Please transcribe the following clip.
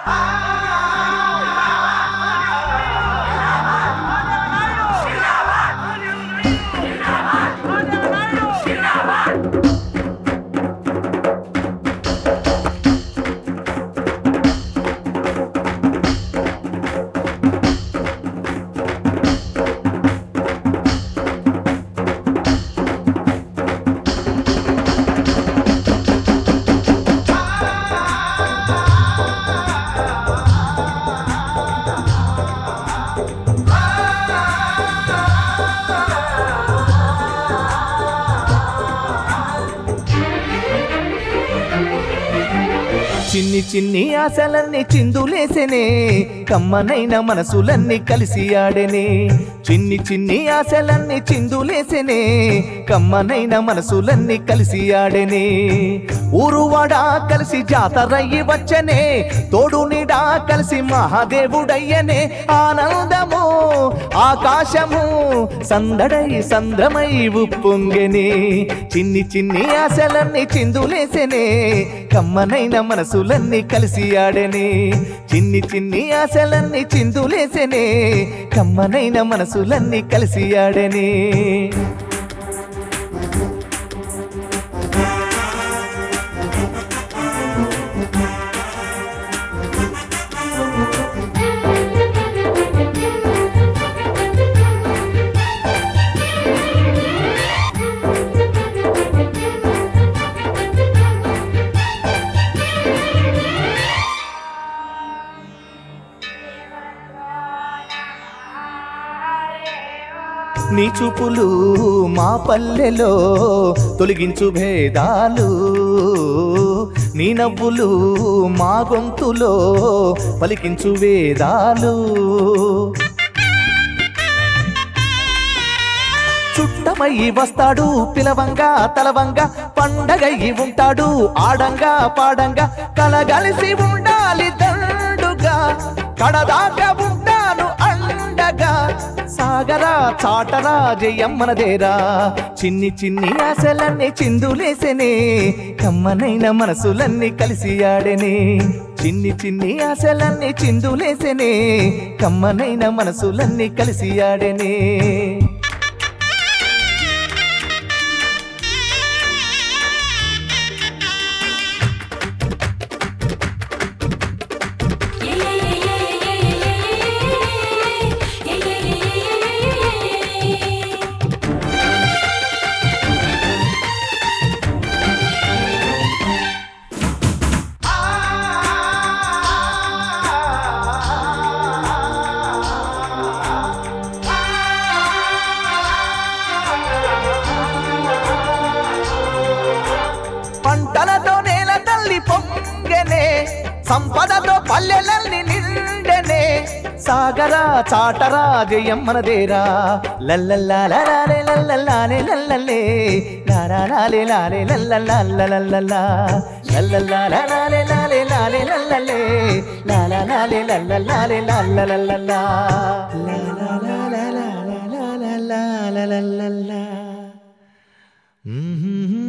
చిన్ని చిన్ని ఆశలన్నీ చిందులేసెనే కమ్మనైన మనసులన్నీ కలిసి ఆడెనే చిన్ని చిన్ని ఆశలన్నీ చిందులేసెనే కమ్మనైన మనసులన్నీ కలిసి ఆడెనే ఊరువాడ కలిసి జాతరయ్యి వచ్చనే తోడు నీడా కలిసి మహాదేవుడయ్యనే ఆనందము ఆకాశము సందడై సంద్రమై ఉప్పొంగెనే చిన్ని చిన్ని ఆశలన్నీ చిందులేసెనే కమ్మనైన మనసులన్నీ కలిసి ఆడెనే చిన్ని చిన్ని ఆశలన్నీ చిందులేసెనే కమ్మనైన మనసులన్నీ కలిసి ఆడెనే నీ చూపులు మా పల్లెలో తొలగించు భేదాలు నీ నవ్వులు మా గొంతులో పలికించు వేదాలు చుట్టమయ్యి వస్తాడు పిలవంగా తలవంగా పండగయ్యి ఉంటాడు ఆడంగా పాడంగా కలగలిసి ఉండాలి దండుగా కడదాకా ఉంటాను అండగా సాగరా చాటరా జయమ్మనదేరా చిన్ని చిన్ని ఆశలన్నీ చిందులేసెనే కమ్మనైన మనసులన్నీ కలిసి ఆడెనే చిన్ని చిన్ని ఆశలన్నీ చిందులేసెనే కమ్మనైన మనసులన్నీ కలిసి ఆడెనే పంటలతో నేల తల్లి పొంగెనే సంపదతో పల్లెలల్ని నిండెనే సాగరా చాటరా జయమ్మనదేరా లల్లల్లాలే లల్లల్లాలే లల్లల్లే లారాలే లాలే లల్లల్లాలల్లల్లా లల్లల్లాలే లాలే లాలే లల్లల్లే లాలాలే లల్లల్లాలే లల్లలల్లల్లా లాలాలా లాలాలా లాలాలా